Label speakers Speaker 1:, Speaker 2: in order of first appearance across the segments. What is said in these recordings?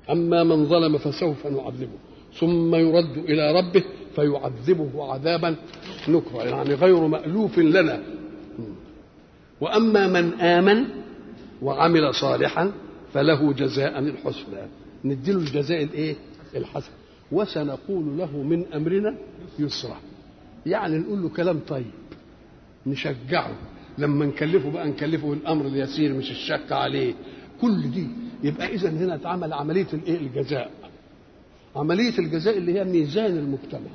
Speaker 1: أما من ظلم فسوف نعذبه ثم يرد إلى ربه فيعذبه عذابا نكرا يعني غير مألوف لنا وأما من آمن وعمل صالحا فله جزاء الحسنى نديله الجزاء الايه الحسن وسنقول له من امرنا يسرا يعني نقول له كلام طيب نشجعه لما نكلفه بقى نكلفه الامر اليسير مش الشك عليه كل دي يبقى اذا هنا اتعمل عمليه الايه الجزاء عمليه الجزاء اللي هي ميزان المجتمع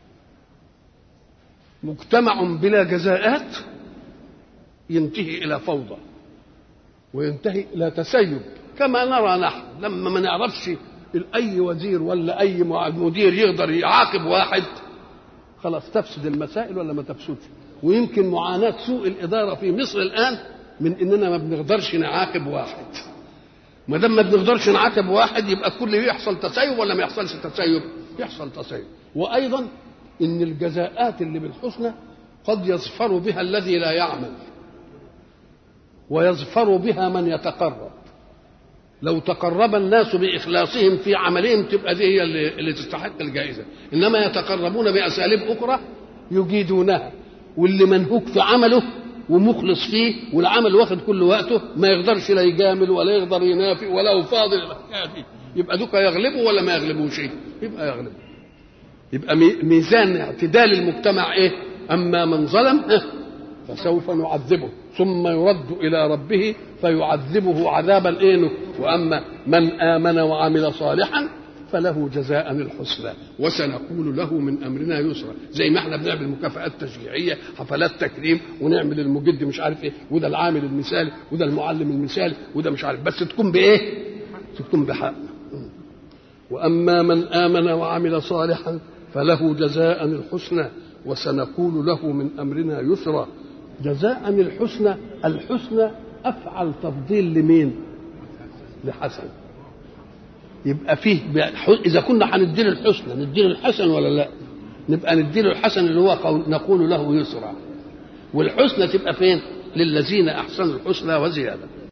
Speaker 1: مجتمع بلا جزاءات ينتهي الى فوضى وينتهي الى تسيب كما نرى نحن لما ما نعرفش اي وزير ولا اي مدير يقدر يعاقب واحد خلاص تفسد المسائل ولا ما تفسدش ويمكن معاناه سوء الاداره في مصر الان من اننا ما بنقدرش نعاقب واحد ما دام ما بنقدرش نعاقب واحد يبقى كل يحصل تسيب ولا ما يحصلش تسيب يحصل تسيب وايضا ان الجزاءات اللي بالحسنى قد يظفر بها الذي لا يعمل ويظفر بها من يتقرب لو تقرب الناس بإخلاصهم في عملهم تبقى دي هي اللي, اللي تستحق الجائزة إنما يتقربون بأساليب أخرى يجيدونها واللي منهوك في عمله ومخلص فيه والعمل واخد كل وقته ما يقدرش لا يجامل ولا يقدر ينافق ولا هو فاضل الحكايه دي يبقى دوكا يغلبوا ولا ما يغلبوش يبقى يغلبوا يبقى ميزان اعتدال المجتمع ايه اما من ظلم فسوف نعذبه ثم يرد الى ربه فيعذبه عذابا ايه واما من امن وعمل صالحا فله جزاء الحسنى وسنقول له من امرنا يسرا زي ما احنا بنعمل مكافآت تشجيعيه حفلات تكريم ونعمل المجد مش عارف ايه وده العامل المثالي وده المعلم المثالي وده مش عارف بس تكون بايه؟ تكون بحق واما من امن وعمل صالحا فله جزاء الحسنى وسنقول له من امرنا يسرا جزاء الحسنى الحسنى افعل تفضيل لمين لحسن يبقى فيه اذا كنا هنديله الحسنى نديله الحسن ولا لا نبقى نديله الحسن اللي هو نقول له يسرا والحسنى تبقى فين للذين احسنوا الحسنى وزياده